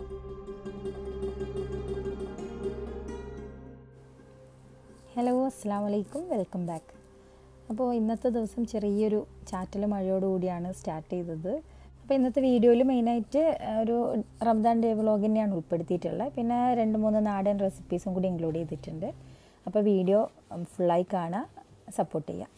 hello അസ്സാം വലൈക്കും welcome back അപ്പോൾ ഇന്നത്തെ ദിവസം ചെറിയൊരു ചാറ്റൽ മഴയോടുകൂടിയാണ് സ്റ്റാർട്ട് ചെയ്തത് അപ്പോൾ ഇന്നത്തെ വീഡിയോയിൽ മെയിനായിട്ട് ഒരു റംദാൻ ഡേ വ്ളോഗ് തന്നെയാണ് ഉൾപ്പെടുത്തിയിട്ടുള്ളത് പിന്നെ രണ്ട് മൂന്ന് നാടൻ റെസിപ്പീസും കൂടി ഇൻക്ലൂഡ് ചെയ്തിട്ടുണ്ട് അപ്പോൾ വീഡിയോ ഫുള്ളായി കാണുക സപ്പോർട്ട് ചെയ്യുക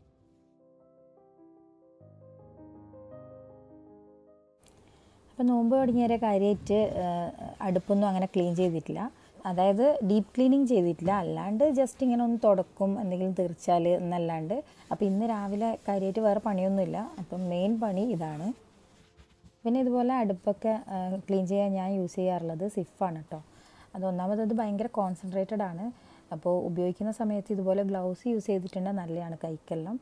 അപ്പോൾ നോമ്പ് തുടങ്ങിയവരെ കാര്യമായിട്ട് അടുപ്പൊന്നും അങ്ങനെ ക്ലീൻ ചെയ്തിട്ടില്ല അതായത് ഡീപ്പ് ക്ലീനിങ് ചെയ്തിട്ടില്ല അല്ലാണ്ട് ജസ്റ്റ് ഇങ്ങനെ ഒന്ന് തുടക്കും എന്തെങ്കിലും തീർച്ചാൽ എന്നല്ലാണ്ട് അപ്പോൾ ഇന്ന് രാവിലെ കാര്യമായിട്ട് വേറെ പണിയൊന്നുമില്ല അപ്പം മെയിൻ പണി ഇതാണ് പിന്നെ ഇതുപോലെ അടുപ്പൊക്കെ ക്ലീൻ ചെയ്യാൻ ഞാൻ യൂസ് ചെയ്യാറുള്ളത് സിഫാണ് കേട്ടോ അത് ഒന്നാമത് അത് ഭയങ്കര കോൺസെൻട്രേറ്റഡ് ആണ് അപ്പോൾ ഉപയോഗിക്കുന്ന സമയത്ത് ഇതുപോലെ ഗ്ലൗസ് യൂസ് ചെയ്തിട്ടുണ്ടെങ്കിൽ നല്ലതാണ് കൈക്കെല്ലാം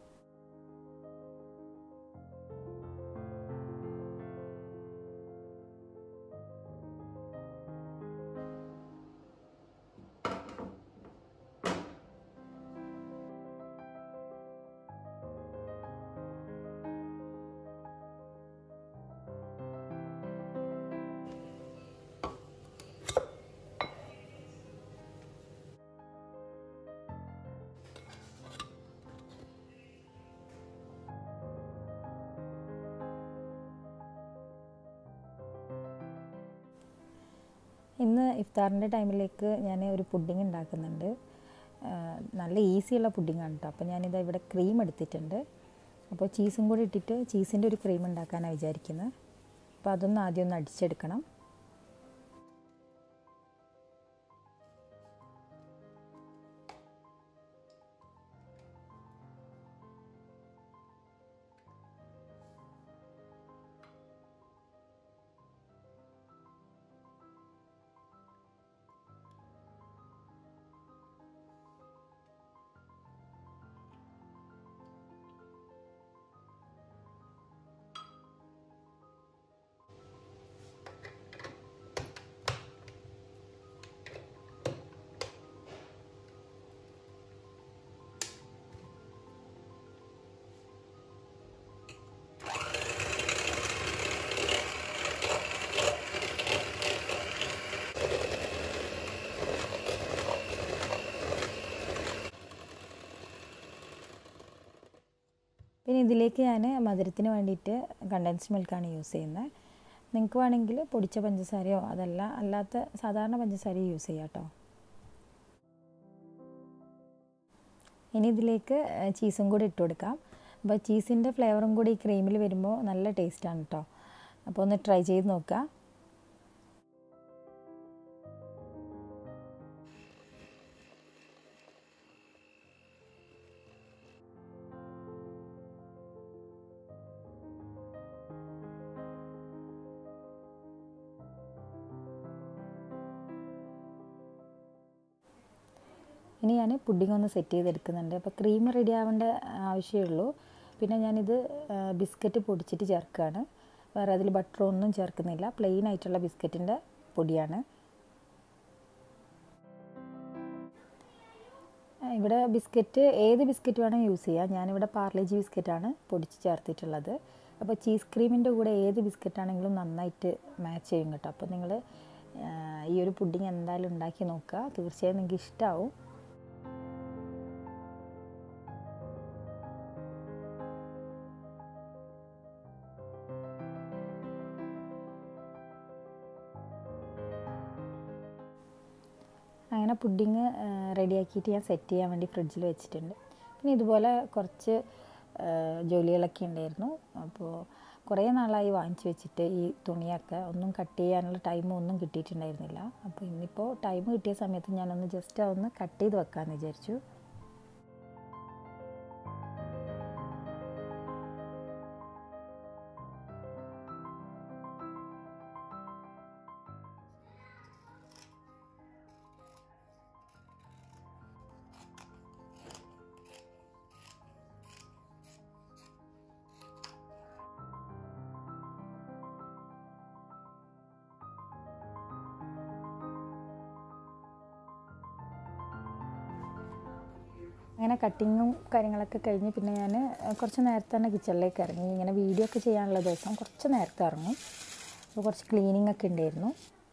ഇന്ന് ഇഫ്താറിൻ്റെ ടൈമിലേക്ക് ഞാൻ ഒരു പുഡിങ് ഉണ്ടാക്കുന്നുണ്ട് നല്ല ഈസിയുള്ള പുഡിങ്ങാണ് കേട്ടോ അപ്പോൾ ഞാനിത് ഇവിടെ ക്രീം എടുത്തിട്ടുണ്ട് അപ്പോൾ ചീസും കൂടി ഇട്ടിട്ട് ചീസിൻ്റെ ഒരു ക്രീം ഉണ്ടാക്കാനാണ് വിചാരിക്കുന്നത് അപ്പോൾ അതൊന്ന് ആദ്യം ഒന്ന് അടിച്ചെടുക്കണം പിന്നെ ഇതിലേക്ക് ഞാൻ മധുരത്തിന് വേണ്ടിയിട്ട് കണ്ടൻസ്ഡ് മിൽക്കാണ് യൂസ് ചെയ്യുന്നത് നിങ്ങൾക്ക് വേണമെങ്കിൽ പൊടിച്ച പഞ്ചസാരയോ അതല്ല അല്ലാത്ത സാധാരണ പഞ്ചസാരയോ യൂസ് ചെയ്യാം കേട്ടോ ഇനി ഇതിലേക്ക് ചീസും കൂടി ഇട്ട് കൊടുക്കാം അപ്പോൾ ചീസിൻ്റെ ഫ്ലേവറും കൂടി ഈ ക്രീമിൽ വരുമ്പോൾ നല്ല ടേസ്റ്റാണ് കേട്ടോ അപ്പോൾ ഒന്ന് ട്രൈ ചെയ്ത് നോക്കുക ഇനി ഞാൻ പുഡിംഗ് ഒന്ന് സെറ്റ് ചെയ്തെടുക്കുന്നുണ്ട് അപ്പോൾ ക്രീം റെഡി ആവേണ്ട ആവശ്യമേ ഉള്ളൂ പിന്നെ ഞാനിത് ബിസ്ക്കറ്റ് പൊടിച്ചിട്ട് ചേർക്കുകയാണ് വേറെ അതിൽ ബട്ടർ ഒന്നും ചേർക്കുന്നില്ല പ്ലെയിൻ ആയിട്ടുള്ള ബിസ്ക്കറ്റിൻ്റെ പൊടിയാണ് ഇവിടെ ബിസ്ക്കറ്റ് ഏത് ബിസ്ക്കറ്റ് വേണമെങ്കിൽ യൂസ് ചെയ്യാം ഞാനിവിടെ പാർലേജി ബിസ്ക്കറ്റാണ് പൊടിച്ച് ചേർത്തിട്ടുള്ളത് അപ്പോൾ ചീസ് ക്രീമിൻ്റെ കൂടെ ഏത് ബിസ്ക്കറ്റ് ആണെങ്കിലും നന്നായിട്ട് മാച്ച് ചെയ്യും കേട്ടോ അപ്പോൾ നിങ്ങൾ ഈ ഒരു പുഡിങ് എന്തായാലും ഉണ്ടാക്കി നോക്കുക തീർച്ചയായും നിങ്ങൾക്ക് ഇഷ്ടമാവും അങ്ങനെ പുഡിങ് റെഡിയാക്കിയിട്ട് ഞാൻ സെറ്റ് ചെയ്യാൻ വേണ്ടി ഫ്രിഡ്ജിൽ വെച്ചിട്ടുണ്ട് പിന്നെ ഇതുപോലെ കുറച്ച് ജോലികളൊക്കെ ഉണ്ടായിരുന്നു അപ്പോൾ കുറേ നാളായി വാങ്ങിച്ചു വെച്ചിട്ട് ഈ തുണിയൊക്കെ ഒന്നും കട്ട് ചെയ്യാനുള്ള ടൈം ഒന്നും കിട്ടിയിട്ടുണ്ടായിരുന്നില്ല അപ്പോൾ ഇന്നിപ്പോൾ ടൈം കിട്ടിയ സമയത്ത് ഞാനൊന്ന് ജസ്റ്റ് അതൊന്ന് കട്ട് ചെയ്ത് വെക്കാമെന്ന് വിചാരിച്ചു അങ്ങനെ കട്ടിങ്ങും കാര്യങ്ങളൊക്കെ കഴിഞ്ഞ് പിന്നെ ഞാൻ കുറച്ച് നേരത്തെ തന്നെ കിച്ചണിലേക്ക് ഇറങ്ങി ഇങ്ങനെ വീഡിയോ ഒക്കെ ചെയ്യാനുള്ള ദിവസം കുറച്ച് നേരത്തെ ഇറങ്ങും അപ്പോൾ കുറച്ച് ക്ലീനിങ് ഒക്കെ ഉണ്ടായിരുന്നു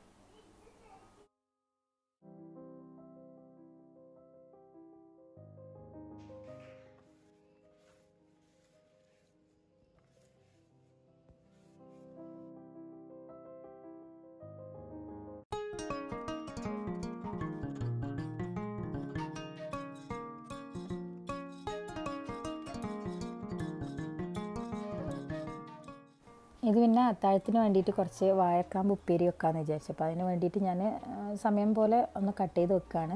ഇത് പിന്നെ അത്താഴത്തിന് വേണ്ടിയിട്ട് കുറച്ച് വാഴക്കാമ്പ് ഉപ്പേരി വെക്കാമെന്ന് വിചാരിച്ചു അപ്പോൾ അതിന് വേണ്ടിയിട്ട് ഞാൻ സമയം പോലെ ഒന്ന് കട്ട് ചെയ്ത് വെക്കുകയാണ്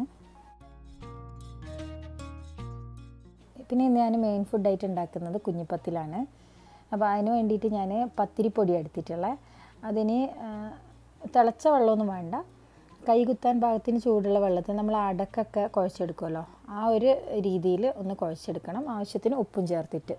പിന്നെ ഇന്ന് ഞാൻ മെയിൻ ഫുഡായിട്ട് ഉണ്ടാക്കുന്നത് കുഞ്ഞിപ്പത്തിലാണ് അപ്പോൾ അതിന് വേണ്ടിയിട്ട് ഞാൻ പത്തിരിപ്പൊടി എടുത്തിട്ടുള്ളത് അതിന് തിളച്ച വെള്ളമൊന്നും വേണ്ട കൈ കുത്താൻ പാകത്തിന് ചൂടുള്ള വെള്ളത്തിൽ നമ്മൾ അടക്കൊക്കെ കുഴച്ചെടുക്കുമല്ലോ ആ ഒരു രീതിയിൽ ഒന്ന് കുഴച്ചെടുക്കണം ആവശ്യത്തിന് ഉപ്പും ചേർത്തിട്ട്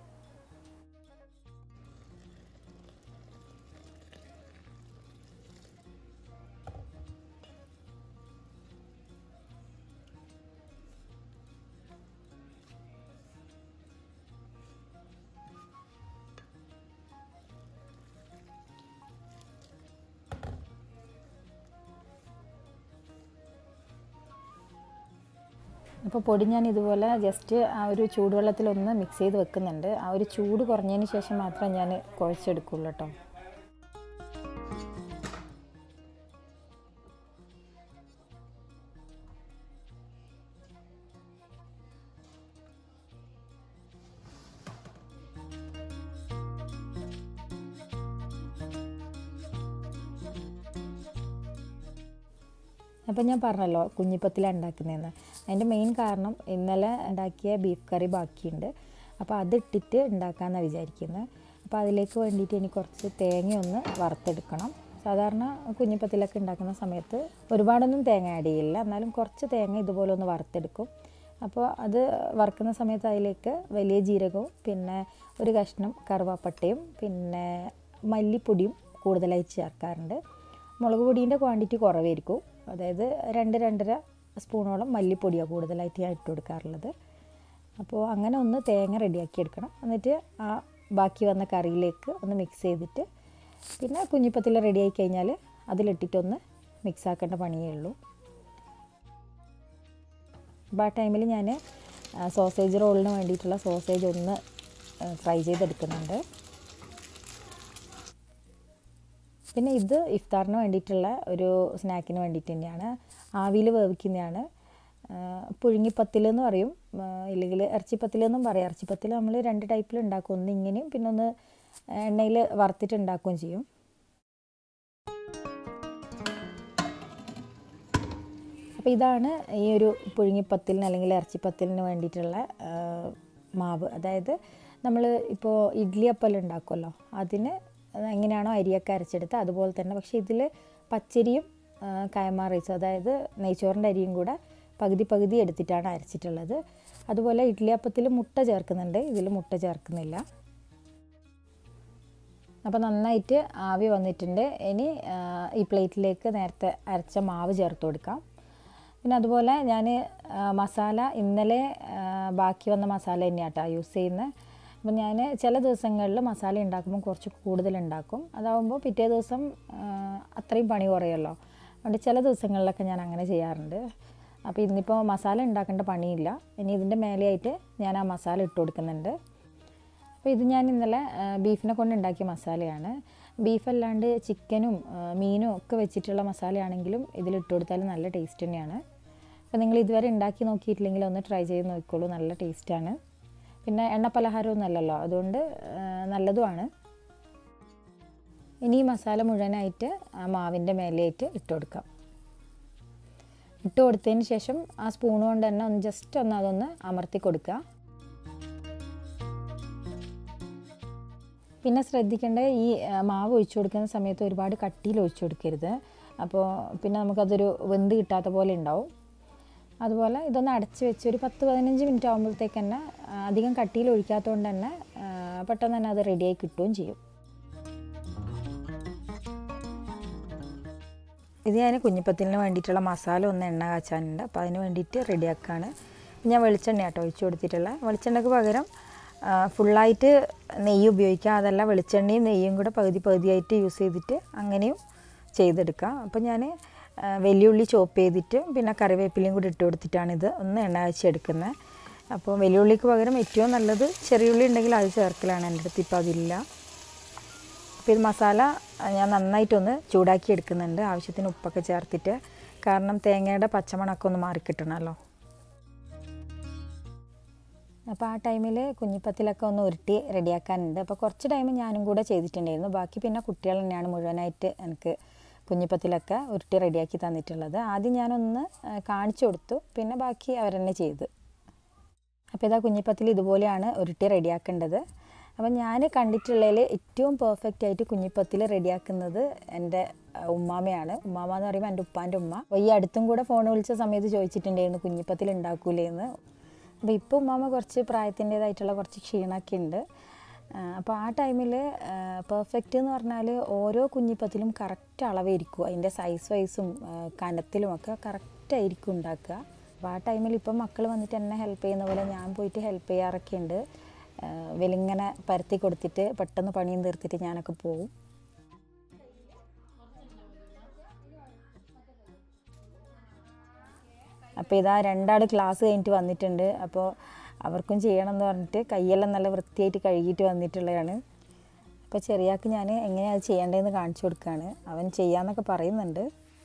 അപ്പോൾ പൊടി ഞാൻ ഇതുപോലെ ജസ്റ്റ് ആ ഒരു ചൂടുവെള്ളത്തിലൊന്ന് മിക്സ് ചെയ്ത് വെക്കുന്നുണ്ട് ആ ഒരു ചൂട് കുറഞ്ഞതിന് ശേഷം മാത്രമേ ഞാൻ കുഴച്ചെടുക്കുള്ളൂ കേട്ടോ അപ്പം ഞാൻ പറഞ്ഞല്ലോ കുഞ്ഞിപ്പത്തിലാണ് ഉണ്ടാക്കുന്നതെന്ന് അതിൻ്റെ മെയിൻ കാരണം ഇന്നലെ ഉണ്ടാക്കിയ ബീഫ് കറി ബാക്കിയുണ്ട് അപ്പോൾ അതിട്ടിട്ട് ഉണ്ടാക്കാമെന്നാണ് വിചാരിക്കുന്നത് അപ്പോൾ അതിലേക്ക് വേണ്ടിയിട്ട് എനിക്ക് കുറച്ച് തേങ്ങ ഒന്ന് വറുത്തെടുക്കണം സാധാരണ കുഞ്ഞിപ്പത്തിലൊക്കെ ഉണ്ടാക്കുന്ന സമയത്ത് ഒരുപാടൊന്നും തേങ്ങ ആഡ് ചെയ്യില്ല എന്നാലും കുറച്ച് തേങ്ങ ഇതുപോലെ ഒന്ന് വറുത്തെടുക്കും അപ്പോൾ അത് വറുക്കുന്ന സമയത്ത് അതിലേക്ക് വലിയ ജീരകവും പിന്നെ ഒരു കഷ്ണം കറുവാപ്പട്ടയും പിന്നെ മല്ലിപ്പൊടിയും കൂടുതലായി ചേർക്കാറുണ്ട് മുളക് പൊടീൻ്റെ ക്വാണ്ടിറ്റി കുറവായിരിക്കും അതായത് രണ്ട് രണ്ടര സ്പൂണോളം മല്ലിപ്പൊടിയാണ് കൂടുതലായിട്ട് ഞാൻ ഇട്ട് കൊടുക്കാറുള്ളത് അപ്പോൾ അങ്ങനെ ഒന്ന് തേങ്ങ റെഡിയാക്കി എടുക്കണം എന്നിട്ട് ആ ബാക്കി വന്ന കറിയിലേക്ക് ഒന്ന് മിക്സ് ചെയ്തിട്ട് പിന്നെ കുഞ്ഞിപ്പത്തിൽ റെഡിയായി കഴിഞ്ഞാൽ അതിലിട്ടിട്ടൊന്ന് മിക്സ് ആക്കേണ്ട പണിയേ ഉള്ളൂ അപ്പോൾ ആ ടൈമിൽ ഞാൻ സോസേജ് റോളിന് വേണ്ടിയിട്ടുള്ള സോസേജ് ഒന്ന് ഫ്രൈ ചെയ്തെടുക്കുന്നുണ്ട് പിന്നെ ഇത് ഇഫ്താറിന് വേണ്ടിയിട്ടുള്ള ഒരു സ്നാക്കിന് വേണ്ടിയിട്ട് തന്നെയാണ് ആവിയിൽ വേവിക്കുന്നതാണ് പുഴുങ്ങിപ്പത്തിൽ എന്ന് പറയും ഇല്ലെങ്കിൽ ഇറച്ചിപ്പത്തിൽ എന്നും പറയും ഇറച്ചിപ്പത്തിൽ നമ്മൾ രണ്ട് ടൈപ്പിൽ ഉണ്ടാക്കും ഒന്ന് ഇങ്ങനെയും പിന്നെ ഒന്ന് എണ്ണയിൽ വറുത്തിട്ട് ഉണ്ടാക്കുകയും ചെയ്യും അപ്പോൾ ഇതാണ് ഈ ഒരു പുഴുങ്ങിപ്പത്തിലിന് അല്ലെങ്കിൽ ഇറച്ചിപ്പത്തിലിന് വേണ്ടിയിട്ടുള്ള മാവ് അതായത് നമ്മൾ ഇപ്പോൾ ഇഡ്ഡലി അപ്പൽ ഉണ്ടാക്കുമല്ലോ അതിന് എങ്ങനെയാണോ അരിയൊക്കെ അരച്ചെടുത്ത് അതുപോലെ തന്നെ പക്ഷേ ഇതിൽ പച്ചരിയും കയമാ റൈസും അതായത് നെയ്ച്ചോറിൻ്റെ അരിയും കൂടെ പകുതി പകുതി എടുത്തിട്ടാണ് അരച്ചിട്ടുള്ളത് അതുപോലെ ഇഡ്ഡലിയപ്പത്തിൽ മുട്ട ചേർക്കുന്നുണ്ട് ഇതിൽ മുട്ട ചേർക്കുന്നില്ല അപ്പോൾ നന്നായിട്ട് ആവി വന്നിട്ടുണ്ട് ഇനി ഈ പ്ലേറ്റിലേക്ക് നേരത്തെ അരച്ച മാവ് ചേർത്ത് കൊടുക്കാം പിന്നെ അതുപോലെ ഞാൻ മസാല ഇന്നലെ ബാക്കി വന്ന മസാല തന്നെയാട്ടോ യൂസ് ചെയ്യുന്നത് അപ്പം ഞാൻ ചില ദിവസങ്ങളിൽ മസാല ഉണ്ടാക്കുമ്പോൾ കുറച്ച് കൂടുതൽ ഉണ്ടാക്കും അതാവുമ്പോൾ പിറ്റേ ദിവസം അത്രയും പണി കുറയുമല്ലോ അതുകൊണ്ട് ചില ദിവസങ്ങളിലൊക്കെ ഞാൻ അങ്ങനെ ചെയ്യാറുണ്ട് അപ്പോൾ ഇന്നിപ്പോൾ മസാല ഉണ്ടാക്കേണ്ട പണിയില്ല ഇനി ഇതിൻ്റെ മേലെയായിട്ട് ഞാൻ ആ മസാല ഇട്ട് കൊടുക്കുന്നുണ്ട് അപ്പോൾ ഇത് ഞാൻ ഇന്നലെ ബീഫിനെ കൊണ്ട് ഉണ്ടാക്കിയ മസാലയാണ് ബീഫ് അല്ലാണ്ട് ചിക്കനും മീനും ഒക്കെ വെച്ചിട്ടുള്ള മസാലയാണെങ്കിലും ഇതിലിട്ട് കൊടുത്താൽ നല്ല ടേസ്റ്റ് തന്നെയാണ് അപ്പോൾ നിങ്ങൾ ഇതുവരെ ഉണ്ടാക്കി നോക്കിയിട്ടില്ലെങ്കിൽ ഒന്ന് ട്രൈ ചെയ്ത് നോക്കിക്കോളൂ നല്ല ടേസ്റ്റാണ് പിന്നെ എണ്ണ പലഹാരമൊന്നും അല്ലല്ലോ അതുകൊണ്ട് നല്ലതുമാണ് ഇനി ഈ മസാല മുഴുവനായിട്ട് ആ മാവിൻ്റെ മേലെയായിട്ട് ഇട്ട് കൊടുക്കാം ഇട്ട് കൊടുത്തതിന് ശേഷം ആ സ്പൂൺ കൊണ്ട് തന്നെ ഒന്ന് ജസ്റ്റ് ഒന്ന് അതൊന്ന് അമർത്തി കൊടുക്കുക പിന്നെ ശ്രദ്ധിക്കേണ്ട ഈ മാവ് ഒഴിച്ചു കൊടുക്കുന്ന സമയത്ത് ഒരുപാട് കട്ടിയിൽ ഒഴിച്ചു കൊടുക്കരുത് അപ്പോൾ പിന്നെ നമുക്കതൊരു വെന്ത് കിട്ടാത്ത പോലെ ഉണ്ടാവും അതുപോലെ ഇതൊന്ന് അടച്ച് വെച്ച് ഒരു പത്ത് പതിനഞ്ച് മിനിറ്റ് ആകുമ്പോഴത്തേക്ക് തന്നെ അധികം കട്ടിയിൽ ഒഴിക്കാത്തതുകൊണ്ട് തന്നെ പെട്ടെന്ന് തന്നെ അത് റെഡിയായി കിട്ടുകയും ചെയ്യും ഇത് ഞാൻ കുഞ്ഞിപ്പത്തിലിന് വേണ്ടിയിട്ടുള്ള മസാല ഒന്ന് എണ്ണ കാച്ചാനുണ്ട് അപ്പോൾ അതിന് വേണ്ടിയിട്ട് റെഡിയാക്കുകയാണ് ഞാൻ വെളിച്ചെണ്ണ കേട്ടോ ഒഴിച്ചു കൊടുത്തിട്ടുള്ള വെളിച്ചെണ്ണയ്ക്ക് പകരം ഫുള്ളായിട്ട് നെയ്യ് ഉപയോഗിക്കുക അതല്ല വെളിച്ചെണ്ണയും നെയ്യും കൂടെ പകുതി പകുതിയായിട്ട് യൂസ് ചെയ്തിട്ട് അങ്ങനെയും ചെയ്തെടുക്കാം അപ്പോൾ ഞാൻ വെല്ലുള്ളി ചോപ്പ് ചെയ്തിട്ട് പിന്നെ കറിവേപ്പിലയും കൂടി ഇട്ട് കൊടുത്തിട്ടാണ് ഇത് ഒന്ന് എണ്ണ വെച്ചെടുക്കുന്നത് അപ്പോൾ വെല്ലുള്ളിക്ക് പകരം ഏറ്റവും നല്ലത് ചെറിയുള്ളി ഉണ്ടെങ്കിൽ അത് ചേർക്കലാണ് എൻ്റെ അടുത്ത് ഇപ്പോൾ അതില്ല അപ്പോൾ ഇത് മസാല ഞാൻ നന്നായിട്ടൊന്ന് ചൂടാക്കി എടുക്കുന്നുണ്ട് ആവശ്യത്തിന് ഉപ്പൊക്കെ ചേർത്തിട്ട് കാരണം തേങ്ങയുടെ പച്ചമണമൊക്കെ ഒന്ന് മാറിക്കിട്ടണമല്ലോ അപ്പോൾ ആ ടൈമിൽ കുഞ്ഞിപ്പത്തിലൊക്കെ ഒന്ന് ഉരുട്ടി റെഡിയാക്കാനുണ്ട് അപ്പോൾ കുറച്ച് ടൈം ഞാനും കൂടെ ചെയ്തിട്ടുണ്ടായിരുന്നു ബാക്കി പിന്നെ കുട്ടികൾ തന്നെയാണ് മുഴുവനായിട്ട് എനിക്ക് കുഞ്ഞിപ്പത്തിലൊക്കെ ഉരുട്ടി റെഡിയാക്കി തന്നിട്ടുള്ളത് ആദ്യം ഞാനൊന്ന് കാണിച്ചു കൊടുത്തു പിന്നെ ബാക്കി അവരെന്നെ ചെയ്ത് അപ്പോൾ ഇതാ കുഞ്ഞിപ്പത്തിൽ ഇതുപോലെയാണ് ഉരുട്ടി റെഡിയാക്കേണ്ടത് അപ്പം ഞാൻ കണ്ടിട്ടുള്ളതിൽ ഏറ്റവും പെർഫെക്റ്റ് ആയിട്ട് കുഞ്ഞിപ്പത്തിൽ റെഡിയാക്കുന്നത് എൻ്റെ ഉമ്മാമയാണ് ഉമ്മാമ എന്ന് പറയുമ്പോൾ എൻ്റെ ഉപ്പാൻ്റെ ഉമ്മ അപ്പോൾ ഈ അടുത്തും കൂടെ ഫോൺ വിളിച്ച സമയത്ത് ചോദിച്ചിട്ടുണ്ടായിരുന്നു കുഞ്ഞിപ്പത്തിൽ ഉണ്ടാക്കൂലേന്ന് അപ്പോൾ ഇപ്പോൾ ഉമ്മാമ കുറച്ച് പ്രായത്തിൻ്റേതായിട്ടുള്ള കുറച്ച് ക്ഷീണമൊക്കെ ഉണ്ട് അപ്പോൾ ആ ടൈമിൽ പെർഫെക്റ്റ് എന്ന് പറഞ്ഞാൽ ഓരോ കുഞ്ഞിപ്പത്തിലും കറക്റ്റ് അളവായിരിക്കും അതിൻ്റെ സൈസ് വൈസും കനത്തിലും ഒക്കെ കറക്റ്റായിരിക്കും ഉണ്ടാക്കുക അപ്പോൾ ആ ടൈമിൽ ഇപ്പം മക്കൾ വന്നിട്ട് എന്നെ ഹെൽപ്പ് ചെയ്യുന്ന പോലെ ഞാൻ പോയിട്ട് ഹെൽപ്പ് ചെയ്യാറൊക്കെ ഉണ്ട് വെലിങ്ങനെ പരത്തി കൊടുത്തിട്ട് പെട്ടെന്ന് പണിയും തീർത്തിട്ട് ഞാനൊക്കെ പോകും അപ്പോൾ ഇതാ രണ്ടാൾ ക്ലാസ് കഴിഞ്ഞിട്ട് വന്നിട്ടുണ്ട് അപ്പോൾ അവർക്കും ചെയ്യണം എന്ന് പറഞ്ഞിട്ട് കൈയെല്ലാം നല്ല വൃത്തിയായിട്ട് കഴുകിയിട്ട് വന്നിട്ടുള്ളതാണ് അപ്പോൾ ചെറിയാൾക്ക് ഞാൻ എങ്ങനെയാണ് അത് ചെയ്യേണ്ടതെന്ന് കാണിച്ചു കൊടുക്കുകയാണ് അവൻ ചെയ്യാമെന്നൊക്കെ പറയുന്നുണ്ട്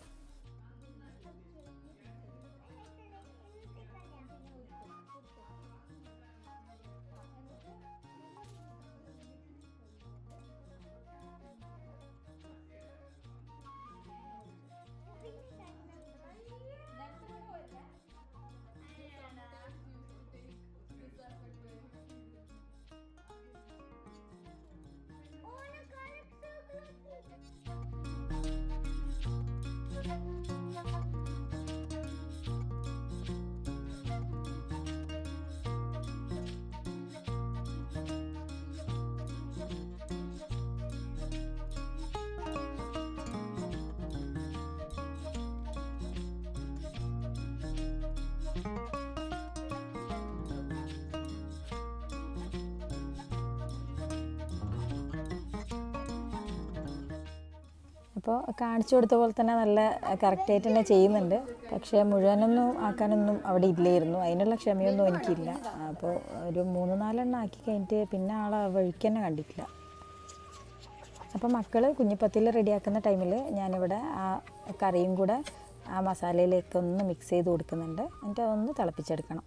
അപ്പോൾ കാണിച്ചു കൊടുത്ത പോലെ തന്നെ നല്ല കറക്റ്റായിട്ട് തന്നെ ചെയ്യുന്നുണ്ട് പക്ഷേ മുഴുവനൊന്നും ആക്കാനൊന്നും അവിടെ ഇല്ലായിരുന്നു അതിനുള്ള ക്ഷമയൊന്നും എനിക്കില്ല അപ്പോൾ ഒരു മൂന്ന് നാലെണ്ണം ആക്കി കഴിഞ്ഞിട്ട് പിന്നെ ആളെ വഴിക്ക് തന്നെ കണ്ടിട്ടില്ല അപ്പോൾ മക്കൾ കുഞ്ഞിപ്പത്തിൽ റെഡിയാക്കുന്ന ടൈമിൽ ഞാനിവിടെ ആ കറിയും കൂടെ ആ മസാലയിലേക്ക് ഒന്ന് മിക്സ് ചെയ്ത് കൊടുക്കുന്നുണ്ട് എന്നിട്ട് അതൊന്ന് തിളപ്പിച്ചെടുക്കണം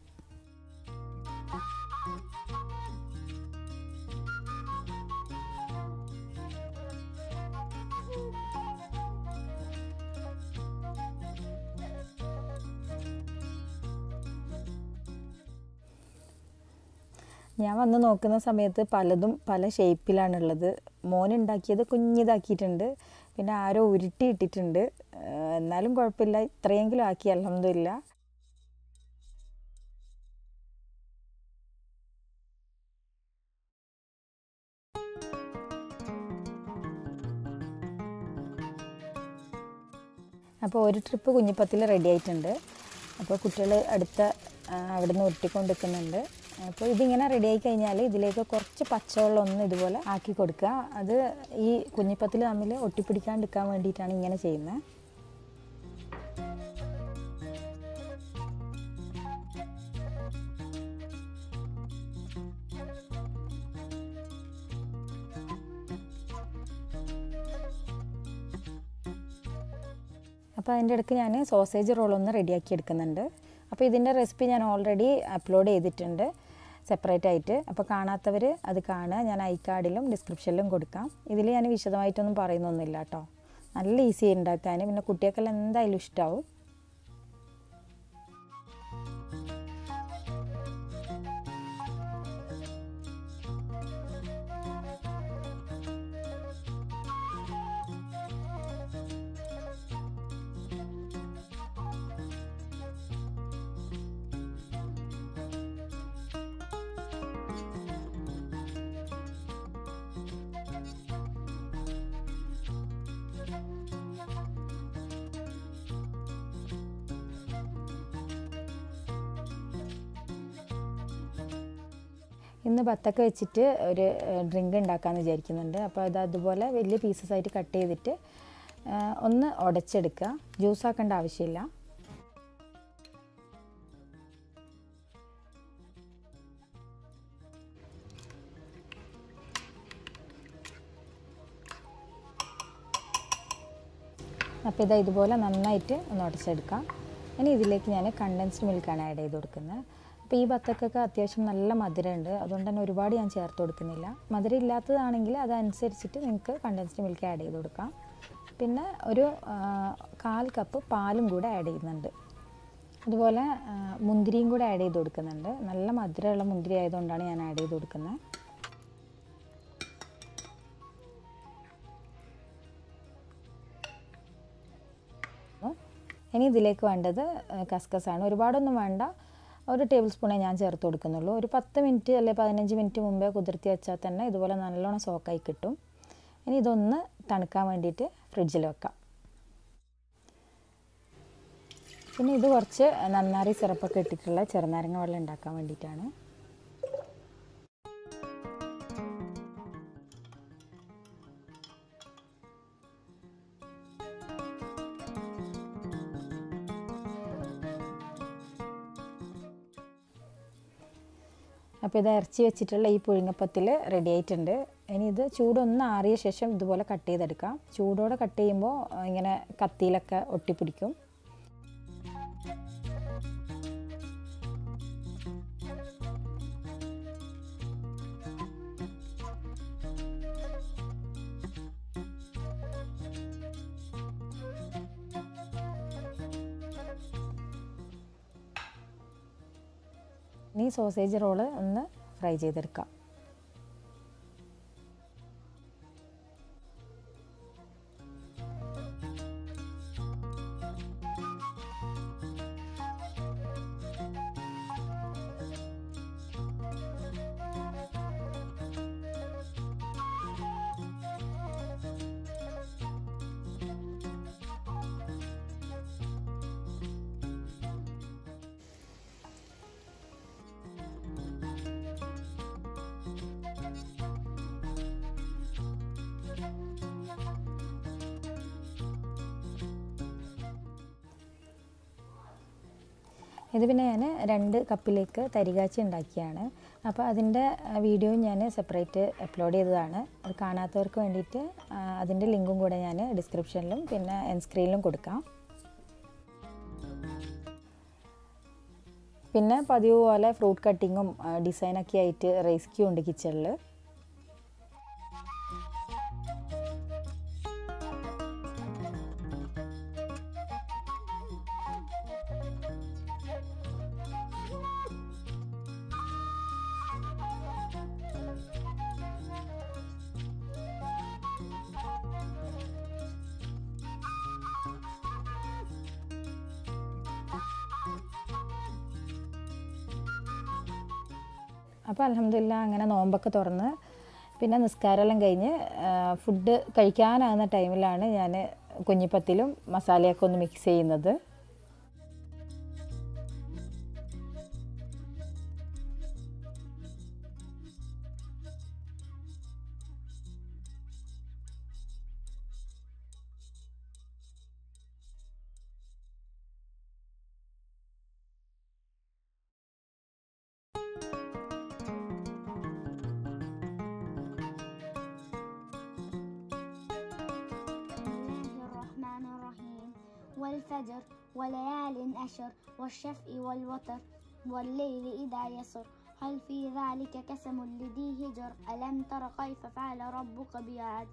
ഞാൻ വന്ന് നോക്കുന്ന സമയത്ത് പലതും പല ഷേപ്പിലാണുള്ളത് മോൻ ഉണ്ടാക്കിയത് കുഞ്ഞിതാക്കിയിട്ടുണ്ട് പിന്നെ ആരോ ഉരുട്ടി ഇട്ടിട്ടുണ്ട് എന്നാലും കുഴപ്പമില്ല ഇത്രയെങ്കിലും ആക്കി അലഹമില്ല അപ്പോൾ ഒരു ട്രിപ്പ് കുഞ്ഞിപ്പത്തിൽ റെഡി ആയിട്ടുണ്ട് അപ്പോൾ കുട്ടികൾ അടുത്ത അവിടെ നിന്ന് ഉരുട്ടിക്കൊണ്ടിരിക്കുന്നുണ്ട് അപ്പോൾ ഇതിങ്ങനെ റെഡി ആയി കഴിഞ്ഞാൽ ഇതിലേക്ക് കുറച്ച് പച്ചവെള്ളം ഒന്ന് ഇതുപോലെ ആക്കി കൊടുക്കുക അത് ഈ കുഞ്ഞിപ്പത്തിൽ തമ്മിൽ ഒട്ടിപ്പിടിക്കാണ്ടിരിക്കാൻ വേണ്ടിയിട്ടാണ് ഇങ്ങനെ ചെയ്യുന്നത് അപ്പോൾ അതിൻ്റെ ഇടയ്ക്ക് ഞാൻ സോസേജ് റോളൊന്ന് റെഡിയാക്കി എടുക്കുന്നുണ്ട് അപ്പോൾ ഇതിൻ്റെ റെസിപ്പി ഞാൻ ഓൾറെഡി അപ്ലോഡ് ചെയ്തിട്ടുണ്ട് സെപ്പറേറ്റ് ആയിട്ട് അപ്പോൾ കാണാത്തവർ അത് കാണുക ഞാൻ ഐ കാർഡിലും ഡിസ്ക്രിപ്ഷനിലും കൊടുക്കാം ഇതിൽ ഞാൻ വിശദമായിട്ടൊന്നും പറയുന്നൊന്നുമില്ല കേട്ടോ നല്ല ഈസി ഉണ്ടാക്കാൻ പിന്നെ കുട്ടികൾക്കെല്ലാം എന്തായാലും ഇഷ്ടമാവും ഇന്ന് ബത്തക്ക വെച്ചിട്ട് ഒരു ഡ്രിങ്ക് ഉണ്ടാക്കാമെന്ന് വിചാരിക്കുന്നുണ്ട് അപ്പോൾ അത് അതുപോലെ വലിയ പീസസ് ആയിട്ട് കട്ട് ചെയ്തിട്ട് ആ, ഒന്ന് ഉടച്ചെടുക്കുക ജ്യൂസ് ആക്കേണ്ട ആവശ്യമില്ല അപ്പോൾ ഇതാ ഇതുപോലെ നന്നായിട്ട് ഒന്ന് ഉടച്ചെടുക്കാം ഇനി ഇതിലേക്ക് ഞാൻ കണ്ടൻസ്ഡ് മിൽക്കാണ് ആഡ് ചെയ്ത് കൊടുക്കുന്നത് അപ്പോൾ ഈ ബത്തക്കൊക്കെ അത്യാവശ്യം നല്ല മധുരമുണ്ട് അതുകൊണ്ട് തന്നെ ഒരുപാട് ഞാൻ ചേർത്ത് കൊടുക്കുന്നില്ല മധുരം ഇല്ലാത്തതാണെങ്കിൽ അതനുസരിച്ചിട്ട് നിങ്ങൾക്ക് കണ്ടൻസ്ഡ് മിൽക്ക് ആഡ് ചെയ്ത് കൊടുക്കാം പിന്നെ ഒരു ആ, കാൽ കപ്പ് പാലും കൂടെ ആഡ് ചെയ്യുന്നുണ്ട് അതുപോലെ ആ, മുന്തിരിയും കൂടെ ആഡ് ചെയ്ത് കൊടുക്കുന്നുണ്ട് നല്ല മധുരമുള്ള മുന്തിരി ആയതുകൊണ്ടാണ് ഞാൻ ആഡ് ചെയ്ത് കൊടുക്കുന്നത് ഇനി ഇതിലേക്ക് വേണ്ടത് കസ്കസാണ് ഒരുപാടൊന്നും വേണ്ട ഒരു ടേബിൾ സ്പൂണേ ഞാൻ ചേർത്ത് കൊടുക്കുന്നുള്ളൂ ഒരു പത്ത് മിനിറ്റ് അല്ലെങ്കിൽ പതിനഞ്ച് മിനിറ്റ് മുമ്പേ കുതിർത്തി വെച്ചാൽ തന്നെ ഇതുപോലെ നല്ലോണം സോക്കായി കിട്ടും ഇനി ഇതൊന്ന് തണുക്കാൻ വേണ്ടിയിട്ട് ഫ്രിഡ്ജിൽ വെക്കാം പിന്നെ ഇത് കുറച്ച് നന്നാരി സിറപ്പൊക്കെ ഇട്ടിട്ടുള്ള ചെറുനാരങ്ങ വെള്ളം ഉണ്ടാക്കാൻ വേണ്ടിയിട്ടാണ് അപ്പോൾ ഇത് ഇറച്ചി വെച്ചിട്ടുള്ള ഈ പുഴുങ്ങപ്പത്തിൽ റെഡി ആയിട്ടുണ്ട് ഇനി ഇത് ചൂടൊന്ന് ആറിയ ശേഷം ഇതുപോലെ കട്ട് ചെയ്തെടുക്കാം ചൂടോടെ കട്ട് ചെയ്യുമ്പോൾ ഇങ്ങനെ കത്തിയിലൊക്കെ ഒട്ടിപ്പിടിക്കും ഇനി സോസേജ് റോള് ഒന്ന് ഫ്രൈ ചെയ്തെടുക്കാം ഇത് പിന്നെ ഞാൻ രണ്ട് കപ്പിലേക്ക് തരികാച്ചി ഉണ്ടാക്കിയാണ് അപ്പോൾ അതിൻ്റെ വീഡിയോ ഞാൻ സെപ്പറേറ്റ് അപ്ലോഡ് ചെയ്തതാണ് അത് കാണാത്തവർക്ക് വേണ്ടിയിട്ട് ആ, അതിൻ്റെ ലിങ്കും കൂടെ ഞാൻ ഡിസ്ക്രിപ്ഷനിലും പിന്നെ എൻ സ്ക്രീനിലും കൊടുക്കാം പിന്നെ പതിവ് പോലെ ഫ്രൂട്ട് കട്ടിങ്ങും ഡിസൈനൊക്കെ ആയിട്ട് റൈസ് ക്യൂ ഉണ്ട് കിച്ചണിൽ അപ്പോൾ അലഹമില്ല അങ്ങനെ നോമ്പൊക്കെ തുറന്ന് പിന്നെ നിസ്കാരമെല്ലാം കഴിഞ്ഞ് ഫുഡ് കഴിക്കാനാകുന്ന ടൈമിലാണ് ഞാൻ കുഞ്ഞിപ്പത്തിലും മസാലയൊക്കെ ഒന്ന് മിക്സ് ചെയ്യുന്നത് الله الرحمن الرحيم والفجر وليال أشر والشفع والوتر والليل إذا يسر هل في ذلك قسم لذي هجر ألم تر كيف فعل ربك بعاد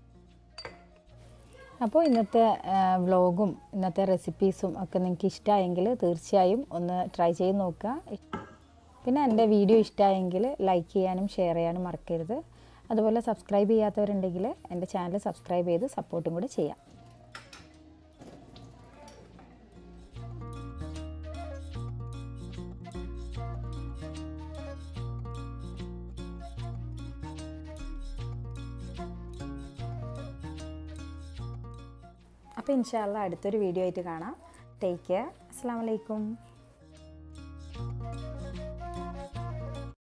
അപ്പോൾ ഇന്നത്തെ വ്ളോഗും ഇന്നത്തെ റെസിപ്പീസും ഒക്കെ നിങ്ങൾക്ക് ഇഷ്ടമായെങ്കിൽ തീർച്ചയായും ഒന്ന് ട്രൈ ചെയ്ത് നോക്കുക പിന്നെ എൻ്റെ വീഡിയോ ഇഷ്ടമായെങ്കിൽ ലൈക്ക് ചെയ്യാനും ഷെയർ ചെയ്യാനും മറക്കരുത് അതുപോലെ സബ്സ്ക്രൈബ് ചെയ്യാത്തവരുണ്ടെങ്കിൽ എൻ്റെ ചാനൽ സബ്സ്ക്രൈബ് ചെയ്ത് സപ്പോർട്ടും കൂടെ ചെയ്യാം അപ്പോൾ ഇൻഷാല്ല അടുത്തൊരു വീഡിയോ ആയിട്ട് കാണാം ടേക്ക് കെയർ അസ്സാം വലൈക്കും